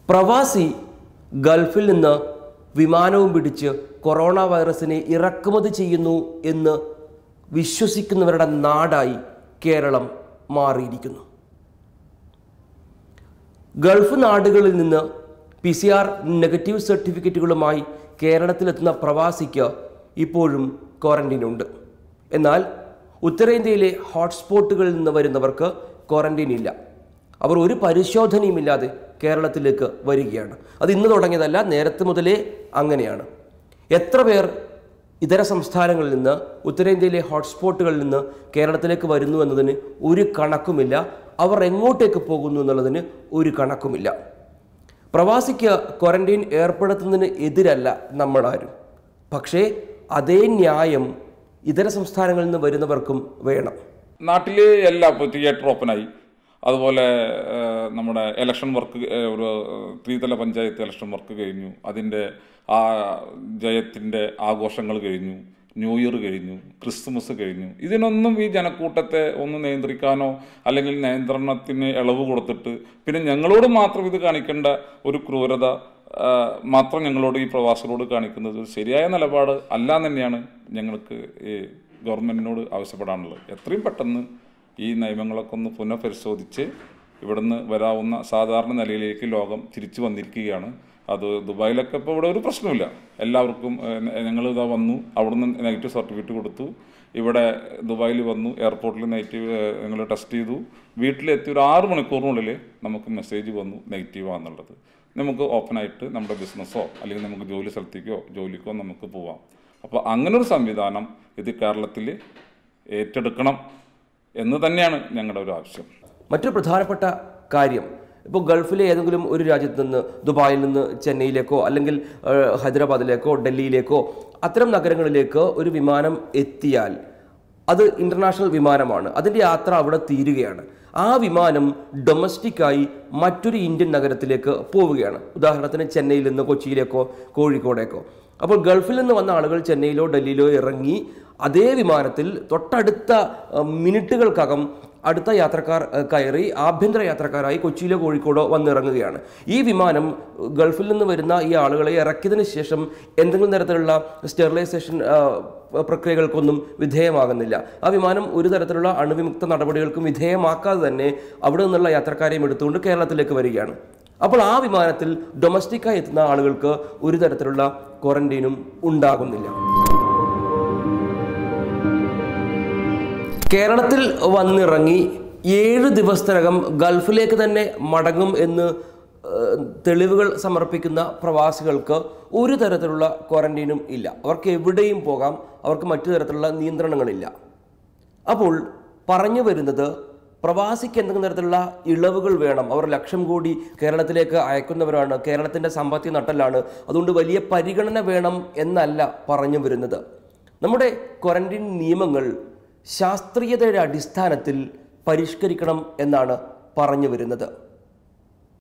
പ്രവാസി ഗൾഫിൽ നിന്ന് വിമാനവും പിടിച്ച് കൊറോണ വൈറസിനെ ഇറക്കുമതി ചെയ്യുന്നു എന്ന് വിശ്വസിക്കുന്നവരുടെ നാടായി കേരളം മാറിയിരിക്കുന്നു ഗൾഫ് നാടുകളിൽ നിന്ന് പി സി ആർ നെഗറ്റീവ് സർട്ടിഫിക്കറ്റുകളുമായി കേരളത്തിലെത്തുന്ന പ്രവാസിക്ക് ഇപ്പോഴും ക്വാറന്റൈൻ ഉണ്ട് എന്നാൽ ഉത്തരേന്ത്യയിലെ ഹോട്ട്സ്പോട്ടുകളിൽ നിന്ന് വരുന്നവർക്ക് ക്വാറന്റൈൻ ഇല്ല അവർ ഒരു പരിശോധനയുമില്ലാതെ കേരളത്തിലേക്ക് വരികയാണ് അത് ഇന്ന് തുടങ്ങിയതല്ല നേരത്തെ മുതലേ അങ്ങനെയാണ് എത്ര പേർ ഇതര സംസ്ഥാനങ്ങളിൽ നിന്ന് ഉത്തരേന്ത്യയിലെ ഹോട്ട്സ്പോട്ടുകളിൽ നിന്ന് കേരളത്തിലേക്ക് വരുന്നു എന്നതിന് ഒരു കണക്കുമില്ല അവർ എങ്ങോട്ടേക്ക് പോകുന്നു എന്നുള്ളതിന് ഒരു കണക്കുമില്ല പ്രവാസിക്ക് ക്വാറന്റൈൻ ഏർപ്പെടുത്തുന്നതിന് എതിരല്ല നമ്മളാരും പക്ഷേ അതേ ന്യായം ഇതര സംസ്ഥാനങ്ങളിൽ നിന്ന് വരുന്നവർക്കും വേണം നാട്ടിൽ എല്ലാം ഇപ്പോൾ തിയേറ്റർ ഓപ്പണായി അതുപോലെ ഏഹ്, നമ്മുടെ ഇലക്ഷൻ വർക്ക് ഏഹ്, ഒരു ത്രിതല പഞ്ചായത്ത് ഇലക്ഷൻ വർക്ക് കഴിഞ്ഞു അതിൻ്റെ ആ ജയത്തിൻ്റെ ആഘോഷങ്ങൾ കഴിഞ്ഞു ന്യൂ ഇയർ കഴിഞ്ഞു ക്രിസ്മസ് കഴിഞ്ഞു ഇതിനൊന്നും ഈ ജനക്കൂട്ടത്തെ ഒന്ന് നിയന്ത്രിക്കാനോ അല്ലെങ്കിൽ നിയന്ത്രണത്തിന് ഇളവ് കൊടുത്തിട്ട് പിന്നെ ഞങ്ങളോട് മാത്രം ഇത് കാണിക്കേണ്ട ഒരു ക്രൂരത ആ, മാത്രം ഞങ്ങളോട് ഈ പ്രവാസികളോട് കാണിക്കുന്നത് ഒരു ശരിയായ നിലപാട് അല്ല എന്ന് തന്നെയാണ് ഞങ്ങൾക്ക് ഈ ഗവൺമെൻറ്റിനോട് ആവശ്യപ്പെടാനുള്ളത് എത്രയും പെട്ടെന്ന് ഈ നിയമങ്ങളൊക്കെ ഒന്ന് പുനഃപരിശോധിച്ച് ഇവിടുന്ന് വരാവുന്ന സാധാരണ നിലയിലേക്ക് ലോകം തിരിച്ചു വന്നിരിക്കുകയാണ് അത് ദുബായിലൊക്കെ ഇപ്പോൾ ഇവിടെ ഒരു പ്രശ്നമില്ല എല്ലാവർക്കും ഞങ്ങൾ ഇതാ വന്നു അവിടുന്ന് നെഗറ്റീവ് സർട്ടിഫിക്കറ്റ് കൊടുത്തു ഇവിടെ ദുബായിൽ വന്നു എയർപോർട്ടിൽ നെഗറ്റീവ് ഞങ്ങൾ ടെസ്റ്റ് ചെയ്തു വീട്ടിലെത്തി ഒരു ആറ് മണിക്കൂറിനുള്ളിൽ നമുക്ക് മെസ്സേജ് വന്നു നെഗറ്റീവ് ആണെന്നുള്ളത് നമുക്ക് ഓപ്പണായിട്ട് നമ്മുടെ ബിസിനസ്സോ അല്ലെങ്കിൽ നമുക്ക് ജോലി സ്ഥലത്തേക്കോ ജോലിക്കോ നമുക്ക് പോവാം അപ്പോൾ അങ്ങനെ ഒരു സംവിധാനം ഇത് കേരളത്തിൽ ഏറ്റെടുക്കണം എന്ന് തന്നെയാണ് ഞങ്ങളുടെ ഒരു ആവശ്യം മറ്റൊരു പ്രധാനപ്പെട്ട കാര്യം ഇപ്പോൾ ഗൾഫിലെ ഏതെങ്കിലും ഒരു രാജ്യത്ത് നിന്ന് ദുബായിൽ നിന്ന് ചെന്നൈയിലേക്കോ അല്ലെങ്കിൽ ഏഹ്, ഹൈദരാബാദിലേക്കോ ഡൽഹിയിലേക്കോ അത്തരം നഗരങ്ങളിലേക്ക് ഒരു വിമാനം എത്തിയാൽ അത് ഇൻ്റർനാഷണൽ വിമാനമാണ് അതിൻ്റെ യാത്ര അവിടെ തീരുകയാണ് ആ വിമാനം ഡൊമസ്റ്റിക്കായി മറ്റൊരു ഇന്ത്യൻ നഗരത്തിലേക്ക് പോവുകയാണ് ഉദാഹരണത്തിന് ചെന്നൈയിൽ നിന്ന് കൊച്ചിയിലേക്കോ കോഴിക്കോടേക്കോ അപ്പോൾ ഗൾഫിൽ നിന്ന് വന്ന ആളുകൾ ചെന്നൈയിലോ ഡൽഹിയിലോ ഇറങ്ങി അതേ വിമാനത്തിൽ തൊട്ടടുത്ത അഹ്, മിനിറ്റുകൾക്കകം അടുത്ത യാത്രക്കാർ അഹ്, കയറി ആഭ്യന്തര യാത്രക്കാരായി കൊച്ചിയിലോ കോഴിക്കോടോ വന്നിറങ്ങുകയാണ് ഈ വിമാനം അഹ്, ഗൾഫിൽ നിന്ന് വരുന്ന ഈ ആളുകളെ ഇറക്കിയതിന് ശേഷം എന്തെങ്കിലും തരത്തിലുള്ള സ്റ്റെറിലൈസേഷൻ അഹ്, പ്രക്രിയകൾക്കൊന്നും വിധേയമാകുന്നില്ല ആ വിമാനം ഒരു തരത്തിലുള്ള അണുവിമുക്ത നടപടികൾക്കും വിധേയമാക്കാതെ തന്നെ അവിടെ നിന്നുള്ള യാത്രക്കാരെയും എടുത്തുകൊണ്ട് കേരളത്തിലേക്ക് വരികയാണ് അപ്പോൾ ആ വിമാനത്തിൽ ഡൊമസ്റ്റിക്കായി എത്തുന്ന ആളുകൾക്ക് ഒരു തരത്തിലുള്ള ക്വാറന്റൈനും ഉണ്ടാകുന്നില്ല കേരളത്തിൽ വന്നിറങ്ങി ഏഴ് ദിവസത്തിനകം ഗൾഫിലേക്ക് തന്നെ മടങ്ങും എന്ന് ഏഹ്, തെളിവുകൾ സമർപ്പിക്കുന്ന പ്രവാസികൾക്ക് ഒരു തരത്തിലുള്ള ക്വാറന്റൈനും ഇല്ല അവർക്ക് എവിടെയും പോകാം അവർക്ക് മറ്റു തരത്തിലുള്ള നിയന്ത്രണങ്ങളില്ല അപ്പോൾ പറഞ്ഞു വരുന്നത് പ്രവാസിക്ക് എന്തെങ്കിലും തരത്തിലുള്ള ഇളവുകൾ വേണം അവർ ലക്ഷം കോടി കേരളത്തിലേക്ക് അയക്കുന്നവരാണ് കേരളത്തിൻ്റെ സാമ്പത്തിക നട്ടലാണ് അതുകൊണ്ട് വലിയ പരിഗണന വേണം എന്നല്ല പറഞ്ഞു വരുന്നത് നമ്മുടെ ക്വാറന്റൈൻ നിയമങ്ങൾ ശാസ്ത്രീയതയുടെ അടിസ്ഥാനത്തിൽ പരിഷ്കരിക്കണം എന്നാണ് പറഞ്ഞു വരുന്നത്